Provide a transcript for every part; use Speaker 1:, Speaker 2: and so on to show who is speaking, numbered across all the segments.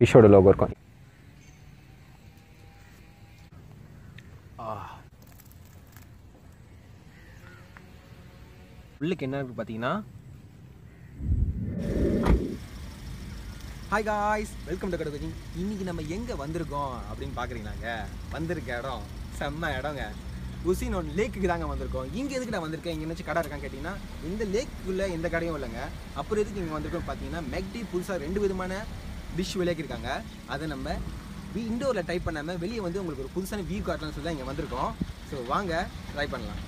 Speaker 1: ஃபிஷ்ஷோட logo இருக்கும்
Speaker 2: உள்ளுக்கு என்ன இருக்கு பார்த்தீங்கன்னா ஹாய் காய்ஸ் வெல்கம் டு கடை கோச்சிங் இன்னைக்கு நம்ம எங்கே வந்திருக்கோம் அப்படின்னு பார்க்குறீங்களாங்க வந்திருக்க இடம் செம்ம இடங்க உசினோன் லேக்குக்கு தாங்க வந்திருக்கோம் இங்கே எதுக்கு நான் வந்திருக்கேன் இங்கே என்னாச்சும் கடை இருக்கான்னு கேட்டிங்கன்னா இந்த லேக்குள்ளே எந்த கடையும் இல்லைங்க அப்புறம் எதுக்கு இங்கே வந்திருக்கோம் பார்த்தீங்கன்னா மெக்டி புதுசாக ரெண்டு விதமான டிஷ் விளையாக்கியிருக்காங்க அதை நம்ம இண்டோரில் டைப் பண்ணாமல் வெளியே வந்து உங்களுக்கு ஒரு புதுசான வியூ காட்டலாம்னு சொல்லி தான் இங்கே வந்திருக்கோம் ஸோ வாங்க ட்ரை பண்ணலாம்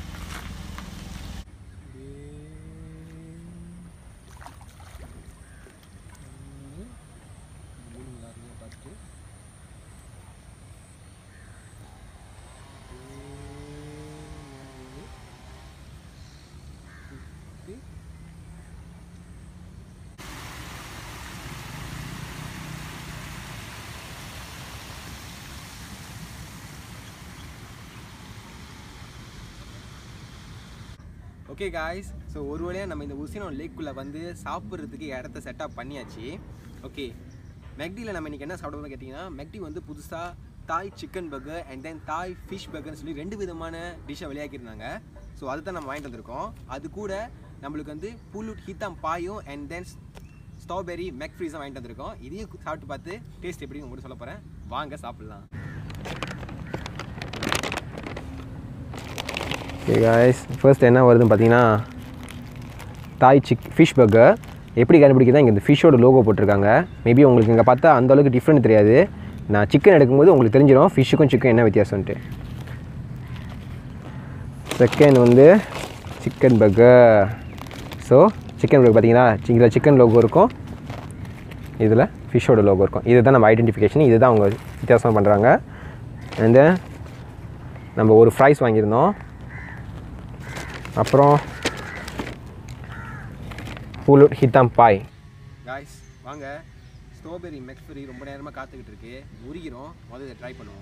Speaker 2: ஓகே காய்ஸ் ஸோ ஒரு வழியாக நம்ம இந்த உசினோ லேக்குள்ளே வந்து சாப்பிட்றதுக்கு இடத்த செட்டப் பண்ணியாச்சு ஓகே மெக்டியில் நம்ம இன்றைக்கி என்ன சாப்பிடுவோம்னு கேட்டிங்கன்னா மெக்டி வந்து புதுசாக தாய் சிக்கன் பர்கர் அண்ட் தென் தாய் ஃபிஷ் பர்கர்னு சொல்லி ரெண்டு விதமான டிஷ்ஷை விளையாக்கியிருந்தாங்க ஸோ அதை தான் நம்ம வாங்கிட்டு வந்திருக்கோம் அது கூட நம்மளுக்கு வந்து புல்லுட் ஹீத்தாம் பாயும் அண்ட் தென் ஸ்ட்ராபெரி மெக் ஃப்ரீஸும் வாங்கிட்டு வந்திருக்கோம் இதையும் சாப்பிட்டு பார்த்து டேஸ்ட் எப்படின்னு உங்களுக்கு சொல்ல போகிறேன் வாங்க சாப்பிட்லாம்
Speaker 1: ஓகே காய்ஸ் ஃபர்ஸ்ட் என்ன வருதுன்னு பார்த்தீங்கன்னா தாய் சிக் ஃபிஷ் பர்கர் எப்படி கண்டுபிடிக்கிறதா இங்கே இந்த ஃபிஷ்ஷோட லோகோ போட்டிருக்காங்க மேபி உங்களுக்கு இங்கே பார்த்தா அந்த அளவுக்கு டிஃப்ரெண்ட் தெரியாது நான் சிக்கன் எடுக்கும்போது உங்களுக்கு தெரிஞ்சிடும் ஃபிஷ்ஷுக்கும் சிக்கன் என்ன வித்தியாசம்ன்ட்டு செகண்ட் வந்து chicken burger so chicken burger பார்த்தீங்கன்னா இதில் சிக்கன் லோகோ இருக்கும் இதில் ஃபிஷ்ஷோட லோகோ இருக்கும் இதுதான் நம்ம ஐடென்டிஃபிகேஷன் இதுதான் அவங்க வித்தியாசம் பண்ணுறாங்க அண்ட் நம்ம ஒரு ஃப்ரைஸ் வாங்கியிருந்தோம் அப்புறம் பூலுட் ஹித்தாம் பாய்
Speaker 2: காய்ஸ் வாங்க ஸ்ட்ராபெரி மெக்ஃபரி ரொம்ப நேரமாக காத்துக்கிட்டு இருக்கு உருகிறோம் முதல்ல இதை ட்ரை பண்ணுவோம்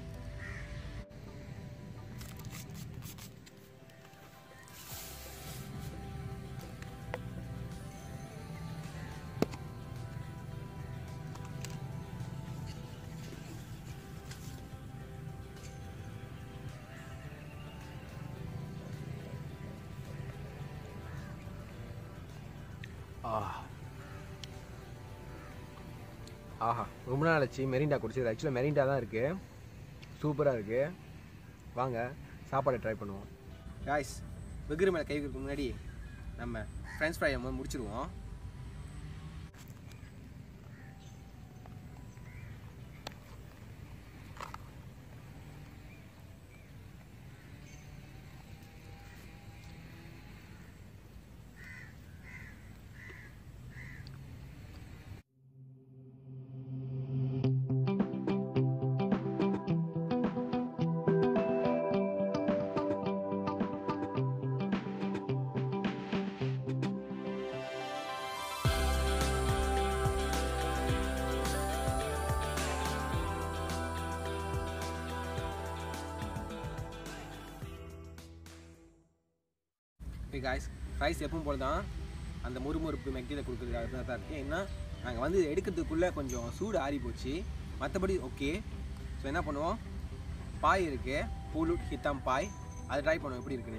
Speaker 2: ஆஹா ரொம்ப நாள் ஆச்சு மெரிண்டா குடிச்சது ஆக்சுவலாக மெரிண்டா தான் இருக்குது சூப்பராக இருக்குது வாங்க சாப்பாடை ட்ரை பண்ணுவோம் காய்ஸ் வெகுரு மேலே கை வைக்கிறதுக்கு முன்னாடி நம்ம ஃப்ரெண்ட்ஸ் ஃப்ரை நம்ம முடிச்சிருவோம் ஓகே காய்ஸ் ரைஸ் எப்பவும் போல தான் அந்த முறுமுறுப்பு மெக்டியில் கொடுக்குறதுக்காக தான் தான் இருக்குது ஏன்னா நாங்கள் வந்து எடுக்கிறதுக்குள்ளே கொஞ்சம் சூடு ஆறி போச்சு மற்றபடி ஓகே ஸோ என்ன பண்ணுவோம் பாய் இருக்குது பூலுட் ஹித்தாம் பாய் அதை ட்ரை பண்ணுவோம் எப்படி இருக்குன்னு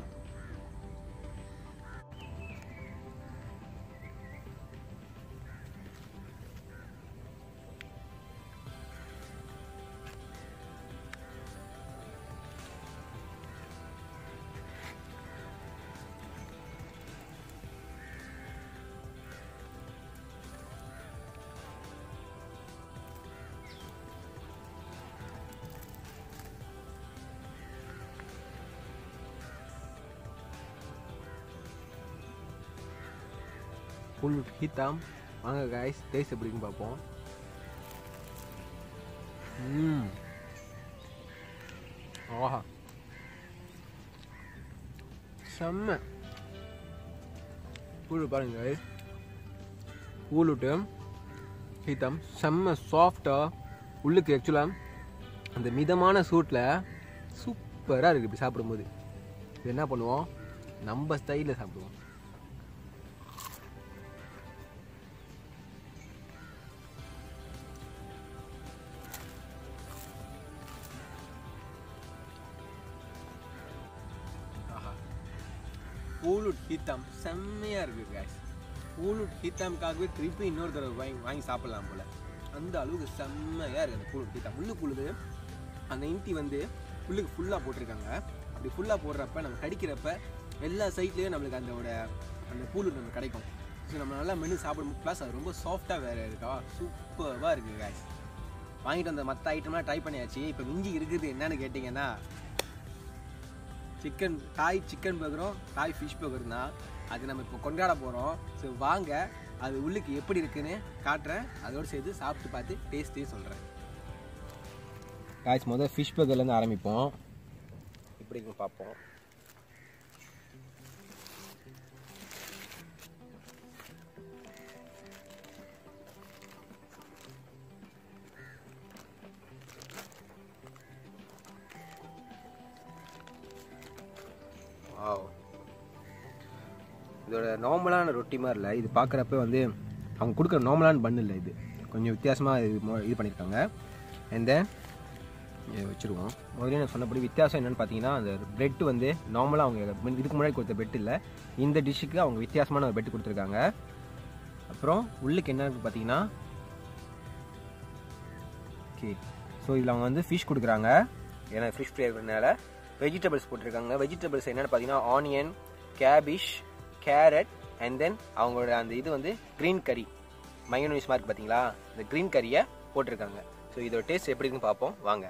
Speaker 2: ஃபுல் ஹீத்தாம் வாங்க காய்ஸ் டேஸ்ட் எப்படின்னு பார்ப்போம் ம் ஆஹா செம்ம கூழு பாருங்க guys. கூழுட்டு ஹீத்தம் செம்ம சாஃப்டாக உள்ளுக்கு ஆக்சுவலாக அந்த மிதமான சூட்டில் சூப்பராக இருக்குது இப்படி சாப்பிடும்போது இது என்ன பண்ணுவோம் நம்ம ஸ்டைலில் சாப்பிடுவோம் பூலுட் ஹீத்தாம் செம்மையாக இருக்குது guys பூலுட் ஹீத்தாம்காகவே திருப்பி இன்னொரு தடவை வாங்கி வாங்கி சாப்பிட்லாம் போல் அந்த அளவுக்கு செம்மையாக இருக்குது அந்த பூலுட் ஹீத்தாம் உள்ளுக்குள்ளுது அந்த இன்ட்டி வந்து உள்ளுக்கு ஃபுல்லாக போட்டிருக்காங்க அப்படி ஃபுல்லாக போடுறப்ப நம்ம கடிக்கிறப்ப எல்லா சைட்லேயும் நம்மளுக்கு அதோட அந்த பூலுட் நமக்கு கிடைக்கும் ஸோ நம்ம நல்லா மெனு சாப்பிடும் ப்ளஸ் அது ரொம்ப சாஃப்டாக வேறு இருக்கா சூப்பராக இருக்குது guys வாங்கிட்டு வந்த மற்ற ஐட்டம்லாம் ட்ரை பண்ணியாச்சு இப்போ மிஞ்சி இருக்குது என்னன்னு கேட்டிங்கன்னா சிக்கன் தாய் சிக்கன் பர்கரும் தாய் ஃபிஷ் பர்கரும் தான் அது நம்ம இப்போ கொண்டாட போகிறோம் ஸோ வாங்க அது உள்ளுக்கு எப்படி இருக்குன்னு காட்டுறேன் அதோடு சேர்த்து சாப்பிட்டு பார்த்து டேஸ்ட்டையும் சொல்கிறேன் காய்ச்சி முதல் ஃபிஷ் பர்கர்லேருந்து ஆரம்பிப்போம் எப்படி இருக்குன்னு பார்ப்போம் வாவ் இதோட நார்மலான ரொட்டி மாதிரி இல்லை இது பார்க்குறப்ப வந்து அவங்க கொடுக்குற நார்மலான பன் இல்லை இது கொஞ்சம் வித்தியாசமாக இது மொ- இது பண்ணியிருக்காங்க அண்ட் தென் வச்சுருவோம் முதல்ல நான் சொன்னபடி வித்தியாசம் என்னென்னு பார்த்தீங்கன்னா அந்த பிரெட் வந்து நார்மலாக அவங்க முன்- இதுக்கு முன்னாடி கொடுத்த பெட் இல்லை இந்த டிஷ்ஷுக்கு அவங்க வித்தியாசமான ஒரு பெட் கொடுத்துருக்காங்க அப்புறம் உள்ளுக்கு என்ன இருக்குது பார்த்தீங்கன்னா ஓகே ஸோ இதில் அவங்க வந்து ஃபிஷ் கொடுக்குறாங்க ஏன்னா ஃபிஷ் ஃப்ளேவர்னால வெஜிடபிள்ஸ் போட்டிருக்காங்க வெஜிடபிள்ஸ் என்னென்னு பார்த்தீங்கன்னா onion cabbage carrot and then அவங்களோட அந்த இது வந்து க்ரீன் கறி மயோனீஸ் மார்க் பார்த்தீங்களா இந்த க்ரீன் கறியை போட்டிருக்காங்க ஸோ இதோட டேஸ்ட் எப்படி இருக்குன்னு பார்ப்போம் வாங்க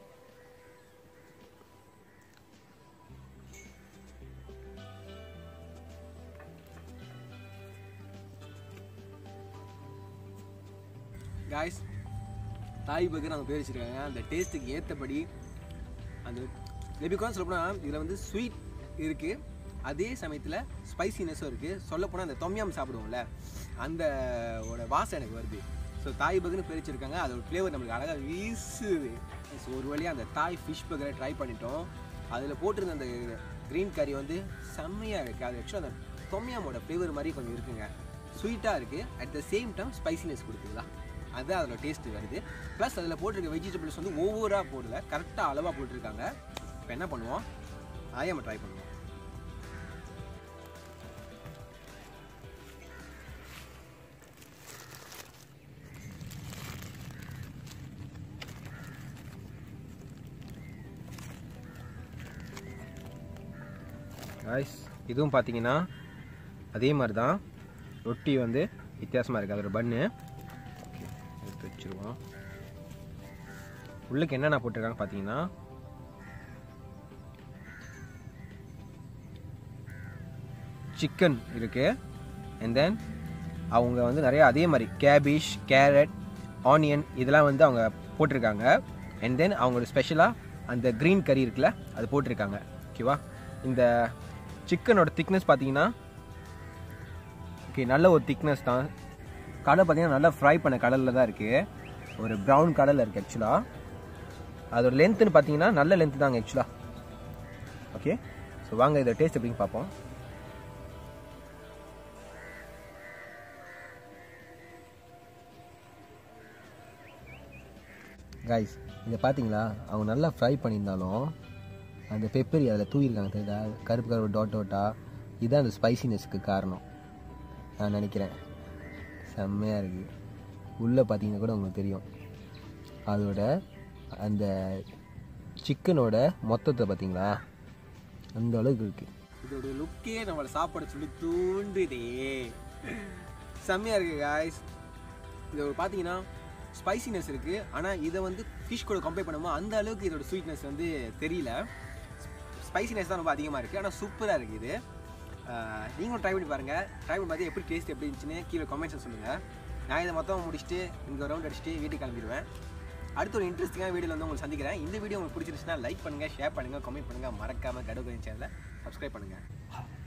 Speaker 2: காய்ஸ் தாய் பர்கர் அவங்க பேர் வச்சிருக்காங்க அந்த டேஸ்ட்டுக்கு ஏற்றபடி அந்த லெபிகான் சொல்லப்போனால் இதில் வந்து ஸ்வீட் இருக்குது அதே சமயத்தில் ஸ்பைசினஸும் இருக்குது சொல்லப்போனால் அந்த தொம்யாம் சாப்பிடுவோம்ல அந்த ஓட வாசம் எனக்கு வருது ஸோ தாய் பர்கர்னு பேர் வச்சிருக்காங்க அதோட ஃப்ளேவர் நம்மளுக்கு அழகாக வீசுது ஸோ ஒரு வழியாக அந்த தாய் ஃபிஷ் பர்கரை ட்ரை பண்ணிட்டோம் அதில் போட்டிருந்த அந்த க்ரீன் கறி வந்து செம்மையாக இருக்குது அது ஆக்சுவலாக அந்த தொம்யாமோட ஃப்ளேவர் மாதிரி கொஞ்சம் இருக்குங்க ஸ்வீட்டாக இருக்குது at the same time spiciness கொடுக்குதா அதுதான் அதோட டேஸ்ட் வருது ப்ளஸ் அதில் போட்டிருக்க வெஜிடபிள்ஸ் வந்து ஒவ்வொருவராக போடல கரெக்டாக அளவாக போட்டிருக்காங்க இப்போ என்ன பண்ணுவோம் அதையும் நம்ம ட்ரை பண்ணுவோம் காய்ஸ் இதுவும் பார்த்தீங்கன்னா அதே மாதிரி தான் ரொட்டி வந்து வித்தியாசமாக இருக்குது அதோட பன்னு எடுத்து வச்சுருவோம் உள்ளுக்கு என்னென்ன போட்டிருக்காங்க பார்த்தீங்கன்னா சிக்கன் இருக்கு அண்ட் தென் அவங்க வந்து நிறைய அதே மாதிரி கேபிஷ் கேரட் ஆனியன் இதெல்லாம் வந்து அவங்க போட்டிருக்காங்க அண்ட் தென் அவங்களோட ஸ்பெஷலாக அந்த க்ரீன் கறி இருக்குல்ல அது போட்டிருக்காங்க ஓகேவா இந்த சிக்கனோட திக்னஸ் பார்த்தீங்கன்னா ஓகே நல்ல ஒரு திக்னஸ் தான் கடை பார்த்தீங்கன்னா நல்லா ஃப்ரை பண்ண கடலில் தான் இருக்குது ஒரு ப்ரௌன் கடலில் இருக்குது ஆக்சுவலாக அதோட லென்த்துன்னு பார்த்தீங்கன்னா நல்ல லென்த்து தாங்க ஆக்சுவலாக ஓகே ஸோ வாங்க இதை டேஸ்ட் எப்படின்னு பார்ப்போம் கைஸ் இதை பார்த்தீங்களா அவங்க நல்லா ஃப்ரை பண்ணியிருந்தாலும் அந்த பெப்பரி அதில் தூயிருக்காங்க தெரியுதா கருப்பு கருப்பு டாட் டாட்டா இதுதான் அந்த ஸ்பைசினஸ்க்கு காரணம் நான் நினைக்கிறேன் செம்மையாக இருக்குது உள்ளே பார்த்தீங்கன்னா கூட உங்களுக்கு தெரியும் அதோட அந்த சிக்கனோட மொத்தத்தை பார்த்தீங்களா அந்த அளவுக்கு இருக்குது இதோட லுக்கே நம்மளை சாப்பாடு சொல்லி தூண்டுதே செம்மையாக இருக்குது காய்ஸ் இது பார்த்தீங்கன்னா ஸ்பைசினஸ் இருக்குது ஆனால் இதை வந்து ஃபிஷ் கூட கம்பேர் பண்ணும்போது அந்த அளவுக்கு இதோட ஸ்வீட்னஸ் வந்து தெரியல ஸ்பைசினஸ் தான் ரொம்ப அதிகமாக இருக்குது ஆனால் சூப்பராக இருக்குது இது ஆஹ் நீங்களும் ட்ரை பண்ணி பாருங்கள் ட்ரை பண்ணி பார்த்து எப்படி டேஸ்ட் எப்படி இருந்துச்சுன்னு கீழே கமெண்ட்ஸில் சொல்லுங்கள் நான் இதை மொத்தம் முடிச்சுட்டு இங்கே ரவுண்ட் அடிச்சுட்டு வீட்டுக்கு கிளம்பிடுவேன் அடுத்த ஒரு இன்ட்ரெஸ்டிங்கான வீடியோவில் வந்து உங்களுக்கு சந்திக்கிறேன் இந்த வீடியோ உங்களுக்கு பிடிச்சிருச்சுன்னா லைக் பண்ணுங்கள் ஷேர் பண்ணுங்கள் கமெண்ட் பண்ணுங்கள் மறக்காமல் கடவுள் சேனலை சப்ஸ்கிரைப் பண்ணுங்கள்